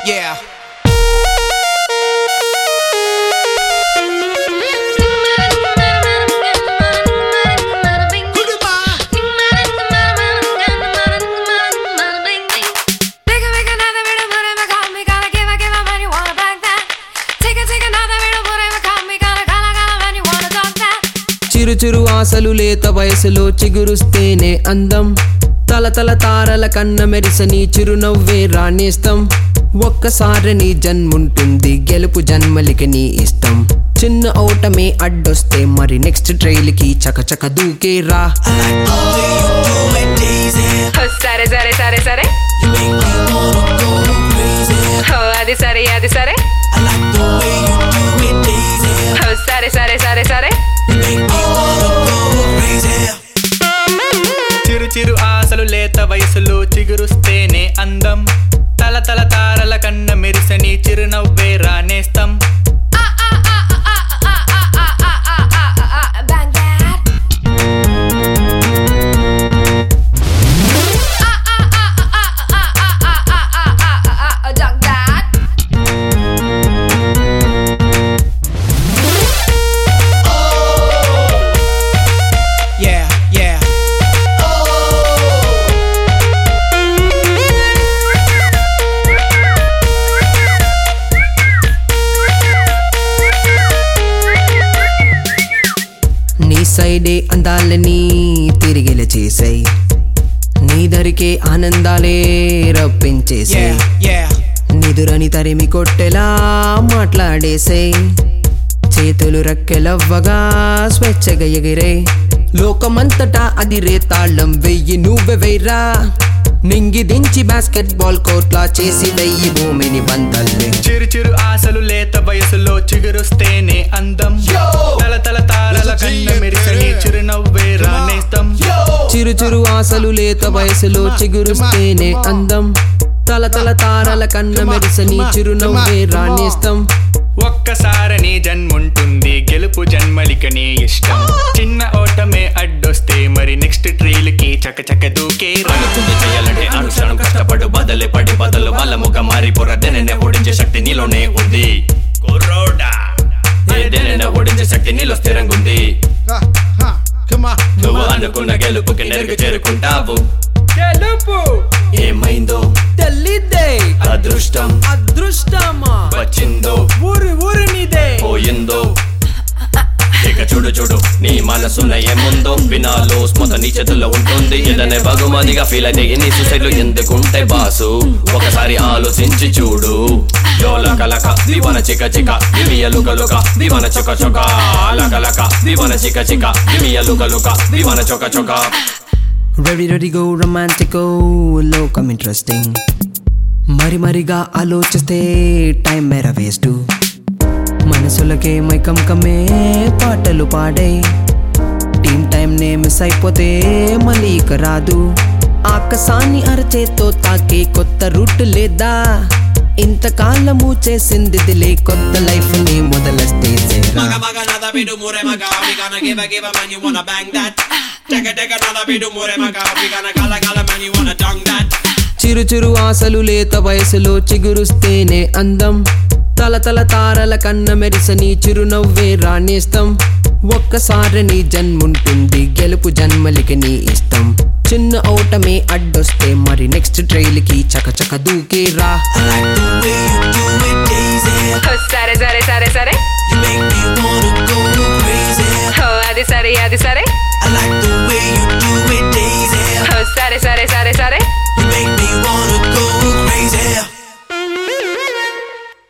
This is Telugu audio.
Yeah. చిరు చిరు ఆశలు లేత వయసులో చిగురుస్తేనే అందం తల తల తారల కన్న మెరిసని చిరునవ్వే రాణేస్తం ఒక్కసారి నీ జన్ముంటుంది గెలుపు జన్మలికి నీ ఇష్టం చిన్న ఓటమే అడ్డొస్తే మరి నెక్స్ట్ ట్రైల్ కి చకచక దూకేరా సరే సరే సరే సరే ఓ, అది సరే అది సరే ఓ, సరే సరే సరే సరే చిరు చిరు ఆశలు లేత వయసులో చిగురుస్తేనే అందం తల తల తారల కన్న మెరిసని చిరునవ్వే రానేస్తం Bang that. Dunk that. Yeah, yeah. నీ సైడే అందాలని తిరిగేల చేసాయి నీ దరికే ఆనందాలే రప్పించేసాయి Yeah, yeah. నిదురని తరిమి కొట్టెలా మాట్లాడేసే చేతులు రెక్కెలవ్వగా స్వేచ్ఛగా ఎగిరే లోకమంతటా అది రే తాళం వెయ్యి నువ్వె వెయ్రా నింగి దించి బాస్కెట్ బాల్ కోట్లా చేసి వెయ్యి భూమిని బంతల్లే చిరు చిరు ఆశలు లేత వయసులో చిగురుస్తేనే అందం తల తల తారల కన్న మెరిసని చిరునవ్వే రానేస్తం చిరు చిరు ఆశలు లేత వయసులో చిగురుస్తేనే అందం తల తల తారల కన్న మెరిసని చిరునవ్వే రాణేస్తం ఒక్కసారి నీ జన్ముంటుంది గెలుపు జన్మలిక నీ ఇష్టం చిన్న ఓటమే అడ్డొస్తే మరి నెక్స్ట్ ట్రైల్ కి చక చక దూకే అనుకుంది చేయాలంటే అనుక్షణం కష్టపడు బదలే పడి బదులు బలముగా మారి పొరదెననే ఓడించే శక్తి నీలోనే ఉంది కుర్రోడా ఏదైనా ఓడించే శక్తి నీలో స్థిరంగా ఉంది Huh, huh. Come on. నువ్వు అనుకున్న గెలుపుకి నెరుగు చేరుకుంటావు గెలుపు ఏమైందో తెల్లిద్దే అదృష్టం అదృష్టమా వచ్చిందో ఊరి ఊరినిదే పోయిందో ఇక చూడు చూడు నీ మనసున ఏముందో వినాలో స్మత నీ చేతుల్లో ఉంటుంది ఏదనే బహుమతిగా ఫీల్ అయితే ఎన్ని సూసైడ్లు ఎందుకుంటే బాసు ఒకసారి ఆలోచించి చూడు యోలక లక దివన చిక చిక దివియలుక లుక దివన చొక చొక లక లక దివన చిక చిక దివియలుక లుక దివన చొక చొక రెడీ రెడీ గో రొమాంటిక్ లోకం ఇంట్రెస్టింగ్ మరి మరిగా ఆలోచిస్తే టైం మేర వేస్ట్ మనసులకే మైకం కమ్మే పాటలు పాడే టీమ్ టైం నే మిస్ అయిపోతే మళ్ళీ ఇక రాదు ఆకాశాన్ని అరచేతో తాకే కొత్త రూట్ లేదా ఇంతకాలము చేసిందిదిలే కొత్త లైఫ్ ని మొదలస్తే చేరా Maga maga nada bidu mure maga we gonna give a give a man you wanna bang that Take a take another bidu mure maga we gonna gala gala man you wanna dong that చిరు చిరు ఆశలు లేత వయసులో చిగురుస్తేనే అందం తల తల తారల కన్న మెరిసని చిరునవ్వే రాణేస్తం ఒక్కసారి నీ జన్ముంటుంది గెలుపు జన్మలికి నీ ఇష్టం చిన్న ఓటమే అడ్డొస్తే మరి నెక్స్ట్ ట్రైల్ కి చకచక దూకేరా I like the way you do it Daisy ఓ, సరే సరే సరే సరే You make me wanna go crazy ఓ, అది సరే అది సరే I like the way you do it Daisy ఓ, సరే సరే సరే సరే